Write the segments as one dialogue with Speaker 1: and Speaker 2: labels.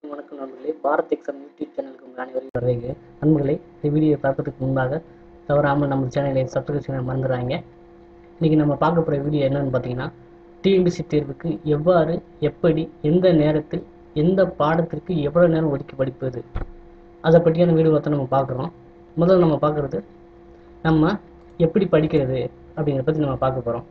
Speaker 1: வணக்கம் நண்பர்களே Bharat exam YouTube சேனலுக்கு உங்கள் அனைவரையும் வரவேற்க நண்பர்களே இந்த வீடியோ பார்க்கறதுக்கு முன்பாக தவறாமல் நம்ம சேனலை சப்ஸ்கிரைப் செய்ய மறந்துடுறாங்க இன்றைக்கி நம்ம பார்க்க போகிற வீடியோ என்னன்னு பார்த்தீங்கன்னா டிஎன்பிசி தேர்வுக்கு எவ்வாறு எப்படி எந்த நேரத்தில் எந்த பாடத்திற்கு எவ்வளோ நேரம் ஒதுக்கி படிப்பது அதை பற்றியான வீடியோ தான் நம்ம பார்க்குறோம் முதல்ல நம்ம பார்க்குறது நம்ம எப்படி படிக்கிறது அப்படிங்கிறத பற்றி நம்ம பார்க்க போகிறோம்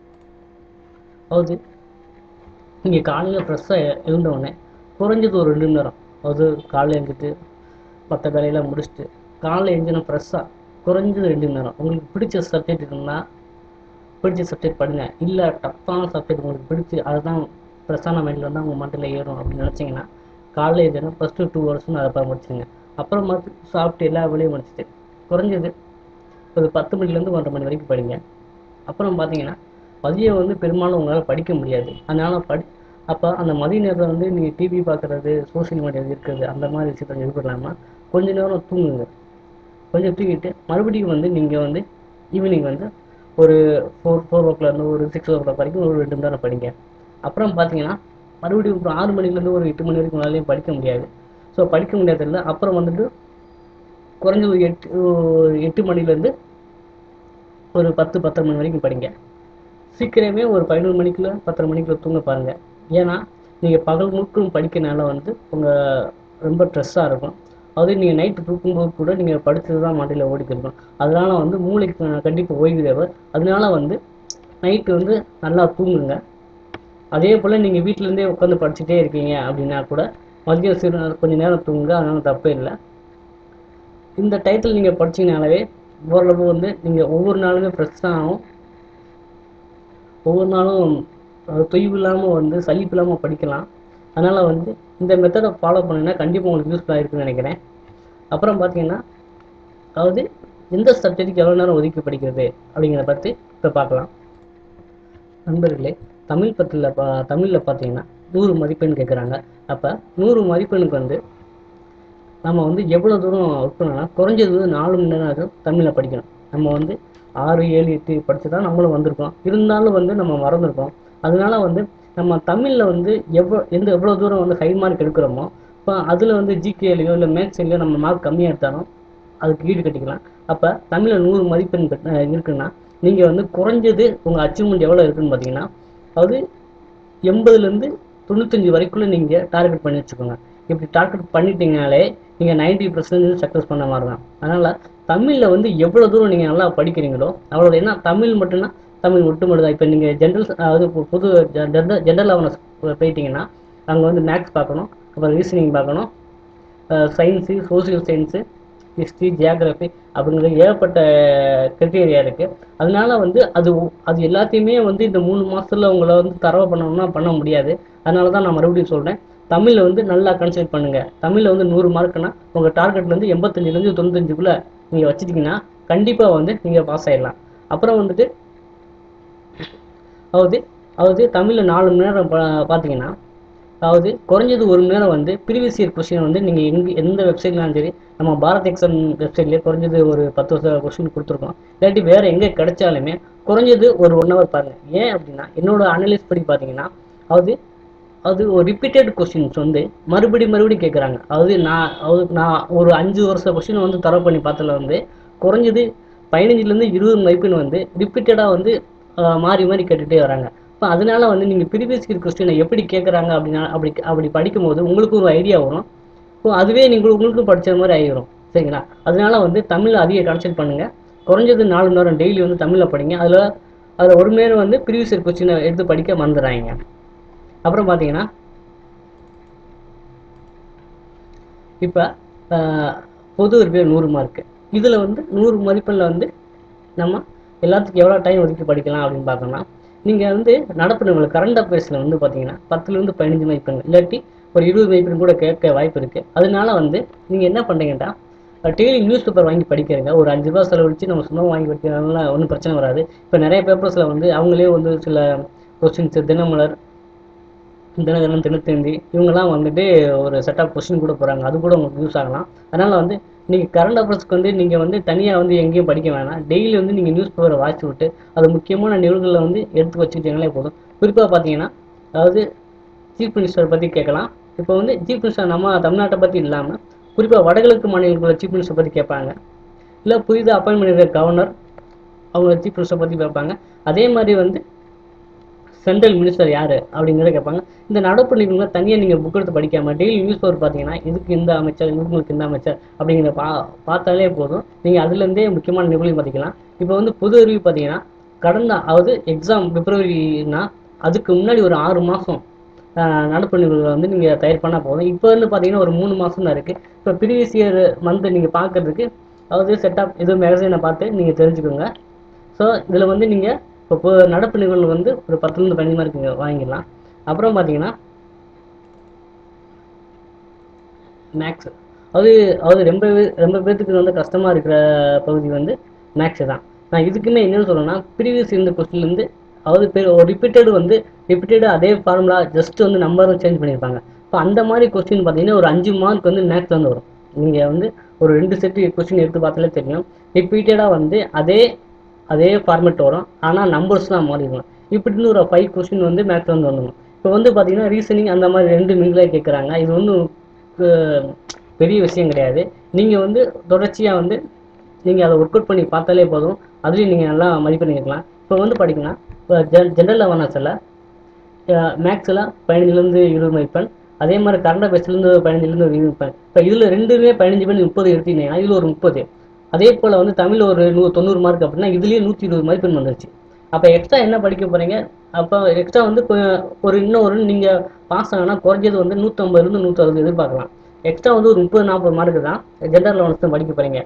Speaker 1: அதாவது இங்கே காலையில் ஃப்ரெஷ்ஷாக எழுந்தவுடனே குறைஞ்சது ஒரு ரெண்டு மணி நேரம் அதாவது காலையில் எழுந்துட்டு மற்ற வேலையெல்லாம் முடிச்சுட்டு காலையில் எழுந்தினா ஃப்ரெஷ்ஷாக குறைஞ்சது ரெண்டு மணி நேரம் உங்களுக்கு பிடிச்ச சப்ஜெக்ட் இருக்குன்னா பிடிச்ச சப்ஜெக்ட் படிங்க இல்லை டஃப்பான சப்ஜெக்ட் உங்களுக்கு பிடிச்சி அதுதான் ஃப்ரெஷ்ஷான மைண்டில் இருந்தால் உங்கள் மண்டையில் ஏறும் அப்படின்னு நினச்சிங்கன்னா காலையில் எழுந்தினா ஃபஸ்ட்டு டூ ஹவர்ஸ்னு அதை பார்த்து முடிச்சுங்க அப்புறமா சாப்பிட்டு எல்லா வேலையும் முடிச்சுட்டு குறைஞ்சது ஒரு பத்து மணிலேருந்து ஒன்றரை மணி வரைக்கும் படிங்க அப்புறம் பார்த்தீங்கன்னா மதியம் வந்து பெரும்பாலும் உங்களால் படிக்க முடியாது அதனால் படி அப்போ அந்த மதிய நேரத்தில் வந்து நீங்கள் டிவி பார்க்குறது சோஷியல் மீடியா இருக்கிறது அந்த மாதிரி விஷயத்தில் இது பண்ணாமல் கொஞ்ச நேரம் தூங்குங்க கொஞ்சம் தூங்கிட்டு மறுபடியும் வந்து நீங்கள் வந்து ஈவினிங் வந்து ஒரு ஃபோர் ஃபோர் ஓ கிளாக்லேருந்து ஒரு சிக்ஸ் ஓ கிளாக் வரைக்கும் ஒரு ரெண்டு மணி நேரம் படிங்க அப்புறம் பார்த்தீங்கன்னா மறுபடியும் ஒரு ஆறு மணிலேருந்து ஒரு எட்டு மணி வரைக்கும் உங்களாலையும் படிக்க முடியாது ஸோ படிக்க முடியாததில்ல அப்புறம் வந்துட்டு குறைஞ்ச ஒரு எட்டு ஒரு எட்டு மணிலேருந்து ஒரு பத்து பத்தரை மணி வரைக்கும் படிங்க சீக்கிரமே ஒரு பதினொரு மணிக்குள்ள பத்தரை மணிக்குள்ள தூங்க பாருங்கள் ஏன்னா நீங்கள் பகல் முழுக்கும் படிக்கிறனால வந்து உங்கள் ரொம்ப ஸ்ட்ரெஸ்ஸாக இருக்கும் அது நீங்கள் நைட்டு தூக்கும்போது கூட நீங்கள் படித்தது தான் மண்டையில் ஓடிக்கிருக்கும் அதனால வந்து மூளைக்கு கண்டிப்பாக ஓய்வு தேவை அதனால வந்து நைட்டு வந்து நல்லா தூங்குங்க அதே போல் நீங்கள் வீட்டிலேருந்தே உட்காந்து படிச்சுட்டே இருக்கீங்க அப்படின்னா கூட மதியம் சிறு கொஞ்சம் நேரம் தூங்குங்க அதனால தப்பே இல்லை இந்த டைட்டில் நீங்கள் படிச்சீங்கனாலே ஓரளவு வந்து நீங்கள் ஒவ்வொரு நாளுமே ஃப்ரெஷ்ஷாகவும் ஒவ்வொரு நாளும் அஹ், தொய்வு இல்லாமல் வந்து சலிப்பு இல்லாமல் படிக்கலாம் அதனால் வந்து இந்த மெத்தடை ஃபாலோ பண்ணிங்கன்னா கண்டிப்பாக உங்களுக்கு யூஸ்ஃபுல்லாக இருக்குன்னு நினைக்கிறேன் அப்புறம் பார்த்தீங்கன்னா அதாவது எந்த சப்ஜெக்ட்டுக்கு எவ்வளோ நேரம் ஒதுக்கி படிக்கிறது அப்படிங்கிறத பற்றி இப்போ பார்க்கலாம் நண்பர்களே தமிழ் பத்தில் பா தமிழில் பார்த்தீங்கன்னா நூறு மதிப்பெண் கேட்குறாங்க அப்போ நூறு மதிப்பெண்ணுக்கு வந்து நம்ம வந்து எவ்வளோ தூரம் ஒர்க் பண்ணலாம் குறைஞ்சது வந்து நாலு மணி நேரம் ஆகும் தமிழில் படிக்கணும் நம்ம வந்து ஆறு ஏழு எட்டு படித்து தான் நம்மளும் வந்திருக்கோம் இருந்தாலும் வந்து நம்ம மறந்துருக்கோம் அதனால வந்து நம்ம தமிழில் வந்து எவ்வளோ எந்த எவ்வளோ தூரம் வந்து ஹை மார்க் எடுக்கிறோமோ இப்போ அதில் வந்து ஜிகேலையோ இல்லை மேக்ஸ்லையோ நம்ம மார்க் கம்மியாக எடுத்தாலும் அதுக்கு ஈடு கட்டிக்கலாம் அப்போ தமிழில் நூறு மதிப்பெண் பெற்ற- அஹ் இருக்குன்னா நீங்கள் வந்து குறைஞ்சது உங்கள் அச்சீவ்மெண்ட் எவ்வளோ இருக்குன்னு பார்த்தீங்கன்னா அது எண்பதுலேருந்து தொண்ணூத்தஞ்சு வரைக்குள்ள நீங்கள் டார்கெட் பண்ணி வச்சுக்கோங்க இப்படி டார்கெட் பண்ணிட்டீங்கனாலே நீங்கள் நைன்டி பர்சன்டேஜ் சக்ஸஸ் பண்ண மாதிரி தான் அதனால் தமிழில் வந்து எவ்வளோ தூரம் நீங்கள் நல்லா படிக்கிறீங்களோ அவ்வளோ ஏன்னா தமிழ் மட்டும்னா தமிழ் மட்டும் மட்டும் தான் இப்போ நீங்கள் ஜென்ரல் அதாவது இப்போ புது ஜென்ரல் ஜென்ரல் அவனை போயிட்டீங்கன்னா அங்கே வந்து மேக்ஸ் பார்க்கணும் அப்புறம் ரீசனிங் பார்க்கணும் science social science history geography அப்படிங்கிற ஏகப்பட்ட கிரிட்டேரியா இருக்குது அதனால வந்து அது ஒ- அது எல்லாத்தையுமே வந்து இந்த மூணு மாசத்துல உங்களை வந்து தரவு பண்ணணும்னா பண்ண முடியாது அதனால தான் நான் மறுபடியும் சொல்கிறேன் தமிழில் வந்து நல்லா கன்சல்ட் பண்ணுங்கள் தமிழில் வந்து நூறு மார்க்குனா உங்கள் டார்கெட் வந்து எண்பத்தஞ்சிலேருந்து தொண்ணூத்தஞ்சுக்குள்ளே நீங்கள் வச்சுட்டிங்கன்னா கண்டிப்பாக வந்து நீங்கள் பாஸ் ஆயிடலாம் அப்புறம் வந்துட்டு அதாவது அதாவது தமிழில் நாலு மணி நேரம் பா- பார்த்தீங்கன்னா அதாவது குறைஞ்சது ஒரு மணி நேரம் வந்து ப்ரீவியஸ் இயர் கொஸ்டின் வந்து நீங்கள் எங்கே எந்த வெப்சைட்னாலும் சரி நம்ம பாரத் எக்ஸாம் வெப்சைட்லேயே குறைஞ்சது ஒரு பத்து வருஷம் கொஸ்டின் கொடுத்துருக்கோம் இல்லாட்டி வேறு எங்கே கிடைச்சாலுமே குறைஞ்சது ஒரு ஒன் ஹவர் பாருங்கள் ஏன் அப்படின்னா என்னோட அனலைஸ் படி பார்த்தீங்கன்னா அதாவது அது ஒரு ரிப்பீட்டட் கொஸ்டின்ஸ் வந்து மறுபடி மறுபடி கேட்குறாங்க அதாவது நான் அதாவது நான் ஒரு அஞ்சு வருஷ கொஸ்டின் வந்து தரவு பண்ணி பார்த்ததுல வந்து குறைஞ்சது பதினஞ்சுலேருந்து இருபது மதிப்பெண் வந்து ரிப்பீட்டடாக வந்து ஆஹ், மாறி மாறி கேட்டுகிட்டே வராங்க இப்போ அதனால வந்து நீங்கள் ப்ரீவியஸ் இயர் கொஸ்டினை எப்படி கேட்குறாங்க அப்படின்னா அப்படி அப்படி படிக்கும்போது உங்களுக்கு ஒரு ஐடியா வரும் இப்போ அதுவே நீங்கள் உங்களுக்கும் படிச்ச மாதிரி ஆகிடும் சரிங்களா அதனால வந்து தமிழில் அதிக கான்சென்ட் பண்ணுங்கள் குறைஞ்சது நாலு மணி நேரம் டெய்லி வந்து தமிழில் படிங்க அதில் அதில் ஒரு மணி நேரம் வந்து ப்ரீவியஸ் இயர் கொஸ்டினை எடுத்து படிக்க மறந்துடுறாங்க அப்புறம் பார்த்தீங்கன்னா இப்போ பொது அறிவியல் நூறு மார்க்கு இதில் வந்து நூறு மதிப்பெண்ணில் வந்து நம்ம எல்லாத்துக்கும் எவ்வளோ டைம் ஒதுக்கி படிக்கலாம் அப்படின்னு பார்த்தோம்னா நீங்கள் வந்து நடப்பு நம்மளுக்கு கரண்ட் அஃபேர்ஸில் வந்து பார்த்தீங்கன்னா பத்துலேருந்து பதினஞ்சு மதிப்பெண் இல்லாட்டி ஒரு இருபது மதிப்பெண் கூட கேட்க வாய்ப்பு இருக்குது அதனால வந்து நீங்கள் என்ன பண்ணுறீங்கன்னா டெய்லி நியூஸ் பேப்பர் வாங்கி படிக்கிறீங்க ஒரு அஞ்சு ரூபா செலவழிச்சு நம்ம சும்மா வாங்கி படிக்கிறதுனால ஒன்றும் பிரச்சனை வராது இப்போ நிறைய பேப்பர்ஸில் வந்து அவங்களே வந்து சில கொஸ்டின்ஸ் தினமலர் தினகரன் தினத்தந்தி இவங்கெல்லாம் வந்துட்டு ஒரு செட் ஆஃப் கொஸ்டின் கூட போகிறாங்க அது கூட உங்களுக்கு யூஸ் ஆகலாம் அதனால் வந்து நீங்கள் கரண்ட் அஃபேர்ஸ்க்கு வந்து நீங்கள் வந்து தனியாக வந்து எங்கேயும் படிக்க வேணாம் டெய்லி வந்து நீங்கள் நியூஸ் பேப்பரை வாசிச்சு விட்டு அது முக்கியமான நிகழ்வுகளை வந்து எடுத்து வச்சுக்கிட்டீங்களே போதும் குறிப்பாக பார்த்தீங்கன்னா அதாவது சீஃப் மினிஸ்டர் பற்றி கேட்கலாம் இப்போ வந்து சீஃப் மினிஸ்டர் நம்ம தமிழ்நாட்டை பற்றி இல்லாமல் குறிப்பாக வடகிழக்கு மாநிலங்களோட சீஃப் மினிஸ்டர் பற்றி கேட்பாங்க இல்லை புதிதாக அப்பாயின் பண்ணியிருக்க கவர்னர் அவங்க சீஃப் மினிஸ்டர் பற்றி கேட்பாங்க அதே மாதிரி வந்து சென்ட்ரல் மினிஸ்டர் யார் அப்படிங்கிறத கேட்பாங்க இந்த நடப்பு நிகழ்வுகளை தனியாக நீங்கள் புக் எடுத்து படிக்காம டெய்லி நியூஸ் பேப்பர் பார்த்தீங்கன்னா இதுக்கு இந்த அமைச்சர் இவங்களுக்கு இந்த அமைச்சர் அப்படிங்கிற பா பார்த்தாலே போதும் நீங்கள் அதுலேருந்தே முக்கியமான நிகழ்வு பார்த்திக்கலாம் இப்போ வந்து பொது அறிவு பார்த்தீங்கன்னா கடந்த அதாவது எக்ஸாம் பிப்ரவரினா அதுக்கு முன்னாடி ஒரு ஆறு மாதம் நடப்பு நிகழ்வுகளை வந்து நீங்கள் தயார் பண்ணால் போதும் இப்போ வந்து பார்த்தீங்கன்னா ஒரு மூணு மாதம் தான் இருக்குது இப்போ ப்ரீவியஸ் இயர் மந்த் நீங்கள் பார்க்கறதுக்கு அதாவது செட்டப் இது மேகசைனை பார்த்து நீங்கள் தெரிஞ்சுக்கோங்க ஸோ இதில் வந்து நீங்கள் இப்போ பொ- நடப்பு நிகழ்வு வந்து ஒரு பத்துலேருந்து பதினஞ்சு மார்க் நீங்கள் வாங்கிடலாம் அப்புறம் பார்த்தீங்கன்னா மேக்ஸ் அது அது ரொம்ப பே- ரொம்ப பேர்த்துக்கு வந்து கஷ்டமாக இருக்கிற பகுதி வந்து மேக்ஸ் தான் நான் இதுக்குமே என்னன்னு சொல்லணும்னா ப்ரீவியஸ் இருந்த கொஸ்டின்லேருந்து அதாவது பேர் ஒரு ரிப்பீட்டட் வந்து ரிப்பீட்டட் அதே ஃபார்முலா ஜஸ்ட் வந்து நம்பரும் சேஞ்ச் பண்ணியிருப்பாங்க இப்போ அந்த மாதிரி கொஸ்டின் பார்த்தீங்கன்னா ஒரு அஞ்சு மார்க் வந்து மேக்ஸ்ல இருந்து வரும் நீங்கள் வந்து ஒரு ரெண்டு செட்டு கொஸ்டின் எடுத்து பார்த்தாலே தெரியும் ரிப்பீட்டடாக வந்து அதே அதே ஃபார்மேட் வரும் ஆனால் நம்பர்ஸ் தான் மாறிடும் இப்படின்னு ஒரு ஃபைவ் கொஸ்டின் வந்து மேக்ஸ்ல இருந்து வந்துடும் இப்போ வந்து பார்த்தீங்கன்னா ரீசனிங் அந்த மாதிரி ரெண்டு மிங்கிலாக கேட்குறாங்க இது ஒன்றும் பெரிய விஷயம் கிடையாது நீங்கள் வந்து தொடர்ச்சியாக வந்து நீங்கள் அதை ஒர்க் அவுட் பண்ணி பார்த்தாலே போதும் அதுலேயும் நீங்கள் நல்லா மதிப்பெண் எடுக்கலாம் இப்போ வந்து பார்த்தீங்கன்னா இப்போ ஜென் ஜென்ரல் அவேர்னஸில் மேக்ஸில் பதினஞ்சுலேருந்து இருபது மதிப்பெண் அதே மாதிரி கரண்ட் அஃபேர்ஸ்லேருந்து பதினஞ்சுலேருந்து ஒரு இருபது மதிப்பெண் இப்போ இதில் ரெண்டுமே பதினஞ்சு பண்ணி முப்பது எடுத்தீங்கன்னா இதில் ஒரு முப்பது அதே போல் வந்து தமிழ் ஒரு நூ தொண்ணூறு மார்க் அப்படின்னா இதுலேயே நூற்றி இருபது மதிப்பெண் வந்துருச்சு அப்போ எக்ஸ்ட்ரா என்ன படிக்க போகிறீங்க அப்போ எக்ஸ்ட்ரா வந்து கொ- ஒரு இன்னும் ஒரு நீங்கள் பாஸ் ஆகினா குறைஞ்சது வந்து நூற்றம்பதுலேருந்து நூற்றறுபது எதிர்பார்க்கலாம் எக்ஸ்ட்ரா வந்து ஒரு முப்பது நாற்பது மார்க்கு தான் ஜென்ரல் அவேர்னஸ் தான் படிக்க போகிறீங்க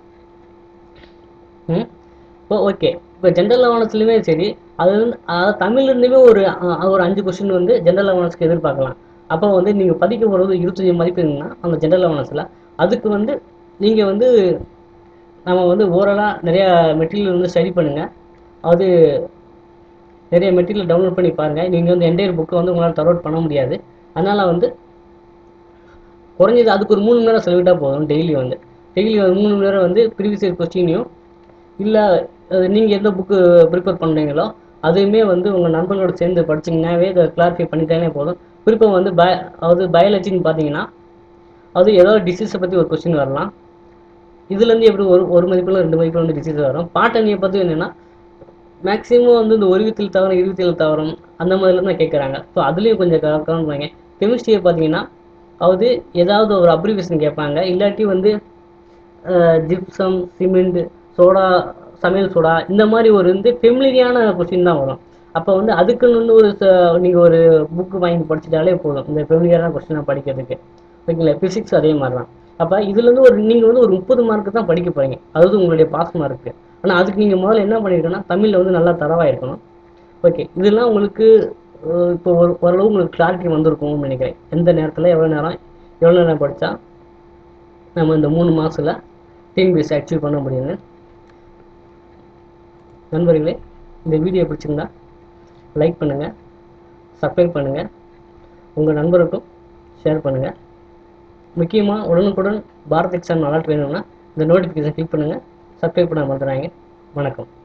Speaker 1: ம் இப்போ ஓகே இப்போ ஜென்ரல் அவேர்னஸ்லையுமே சரி அது வந்து அதாவது தமிழ்லேருந்துமே ஒரு அ- ஒரு அஞ்சு கொஸ்டின் வந்து ஜென்ரல் அவேர்னஸ்க்கு எதிர்பார்க்கலாம் அப்போ வந்து நீங்கள் பதிக்க போகிறது இருபத்தஞ்சி மதிப்பெண்னா அந்த ஜென்ரல் அவேர்னஸில் அதுக்கு வந்து நீங்கள் வந்து நம்ம வந்து ஓரலாக நிறையா மெட்டீரியல் வந்து ஸ்டடி பண்ணுங்கள் அது நிறைய மெட்டீரியல் டவுன்லோட் பண்ணி பாருங்கள் நீங்கள் வந்து என்டையர் புக்கை வந்து உங்களால் தரோட் பண்ண முடியாது அதனால் வந்து குறைஞ்சது அதுக்கு ஒரு மூணு மணி நேரம் செலவிட்டால் போதும் டெய்லி வந்து டெய்லி மூணு மணி நேரம் வந்து ப்ரீவியஸ் இயர் கொஸ்டினையும் இல்லை நீங்கள் எந்த புக்கு ப்ரிப்பேர் பண்ணுறீங்களோ அதையுமே வந்து உங்கள் நண்பர்களோட சேர்ந்து படிச்சிங்கன்னாவே இதை கிளாரிஃபை பண்ணிட்டாலே போதும் குறிப்பாக வந்து பய அதாவது பயாலஜின்னு பார்த்தீங்கன்னா அது ஏதோ டிசீஸை பற்றி ஒரு கொஸ்டின் வரலாம் இதுலேருந்து எப்படி ஒரு ஒரு மதிப்பில் ரெண்டு மதிப்பில் வந்து டிசீஸ் வரும் பாட்டனியை பற்றி என்னென்னா மேக்ஸிமம் வந்து இந்த ஒருவித்தில் தவறம் இருபத்தில் தவறம் அந்த மாதிரிலாம் தான் கேட்குறாங்க ஸோ அதுலேயும் கொஞ்சம் கவனம் வாங்க கெமிஸ்ட்ரியை பார்த்தீங்கன்னா அதாவது ஏதாவது ஒரு அப்ரிவேஷன் கேட்பாங்க இல்லாட்டி வந்து ஜிப்சம் சிமெண்ட் சோடா சமையல் சோடா இந்த மாதிரி ஒரு வந்து ஃபெமிலியான கொஸ்டின் தான் வரும் அப்போ வந்து அதுக்குன்னு வந்து ஒரு நீங்கள் ஒரு புக்கு வாங்கி படிச்சிட்டாலே போதும் இந்த ஃபெமிலியரான கொஸ்டினை படிக்கிறதுக்கு ஓகேங்களா ஃபிசிக்ஸ் அதே மாதிரி தான் அப்போ இதுலேருந்து ஒரு நீங்கள் வந்து ஒரு முப்பது மார்க்கு தான் படிக்க போகிறீங்க அதாவது உங்களுடைய பாஸ் மார்க்கு ஆனால் அதுக்கு நீங்கள் முதல்ல என்ன பண்ணிருக்கணும்னா தமிழில் வந்து நல்லா தரவாக இருக்கணும் ஓகே இதெல்லாம் உங்களுக்கு அஹ், இப்போ ஒரு ஓரளவு உங்களுக்கு கிளாரிட்டி வந்திருக்கும்னு நினைக்கிறேன் எந்த நேரத்தில் எவ்வளோ நேரம் எவ்வளோ நேரம் படித்தா நம்ம இந்த மூணு மாதத்தில் டிஎன்பிஎஸ் அச்சீவ் பண்ண முடியும்னு நண்பர்களே இந்த வீடியோ பிடிச்சிருந்தா லைக் பண்ணுங்கள் சப்ஸ்கிரைப் பண்ணுங்கள் உங்கள் நண்பருக்கும் ஷேர் பண்ணுங்கள் முக்கியமாக உடனுக்குடன் பாரத் எக்ஸாம் அலர்ட் வேணும்னா இந்த நோட்டிஃபிகேஷன் கிளிக் பண்ணுங்கள் சப்ஸ்கிரைப் பண்ண மறந்துடாங்க வணக்கம்